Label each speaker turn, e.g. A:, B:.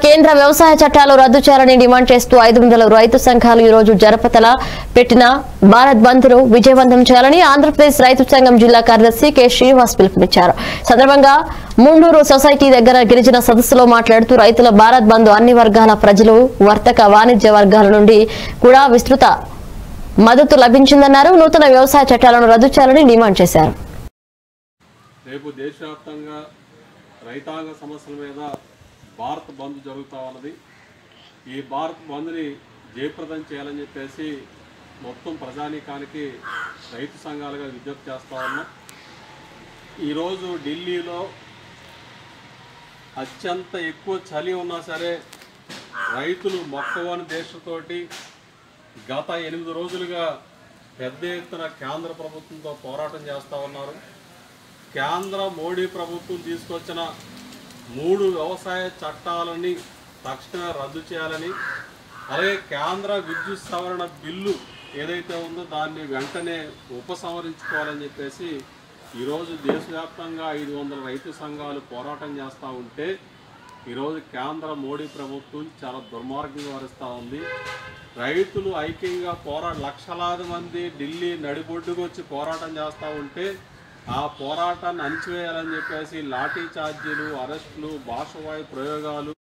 A: కేంద్ర వ్యవసాయ చట్టాలు రద్దు చేయాలని డిమాండ్ చేస్తూ ఐదు వందల రైతు సంఘాలు ఈ రోజు జరపతల పెట్టిన భారత్ బంద్ ను విజయవంతం చేయాలని ఆంధ్రప్రదేశ్ రైతు సంఘం జిల్లా కార్యదర్శి కె శ్రీనివాస్ పిలుపునిచ్చారు సందర్భంగా ముండూరు సొసైటీ దగ్గర గిరిజన సదస్సులో మాట్లాడుతూ రైతుల భారత్ బంద్ అన్ని వర్గాల ప్రజలు వర్తక వాణిజ్య వర్గాల నుండి కూడా విస్తృత మద్దతు లభించిందన్నారు నూతన వ్యవసాయ చట్టాలను రద్దు చేయాలని డిమాండ్ చేశారు
B: రేపు దేశవ్యాప్తంగా రైతాంగ సమస్యల మీద భారత్ బంద్ జరుగుతూ ఉన్నది ఈ భారత్ బంద్ని జయప్రదం చేయాలని చెప్పేసి మొత్తం ప్రజానీకానికి రైతు సంఘాలుగా విజ్ఞప్తి చేస్తూ ఉన్నాం ఈరోజు ఢిల్లీలో అత్యంత ఎక్కువ చలి ఉన్నా సరే రైతులు మొక్కవని దేశంతోటి గత ఎనిమిది రోజులుగా పెద్ద ఎత్తున కేంద్ర ప్రభుత్వంతో పోరాటం చేస్తూ ఉన్నారు కేంద్ర మోడీ ప్రభుత్వం తీసుకొచ్చిన మూడు వ్యవసాయ చట్టాలని తక్షణమే రద్దు చేయాలని అలాగే కేంద్ర విద్యుత్ సవరణ బిల్లు ఏదైతే ఉందో దాన్ని వెంటనే ఉపసంహరించుకోవాలని చెప్పేసి ఈరోజు దేశవ్యాప్తంగా ఐదు వందల రైతు సంఘాలు పోరాటం చేస్తూ ఉంటే ఈరోజు కేంద్ర మోడీ ప్రభుత్వం చాలా దుర్మార్గంగా వరిస్తూ ఉంది రైతులు ఐక్యంగా పోరా లక్షలాది మంది ఢిల్లీ నడిబొడ్డుకు వచ్చి పోరాటం చేస్తూ ఉంటే ఆ పోరాటాన్ని అణిచివేయాలని చెప్పేసి లాఠీ చార్జీలు అరెస్టులు భాషవాయు ప్రయోగాలు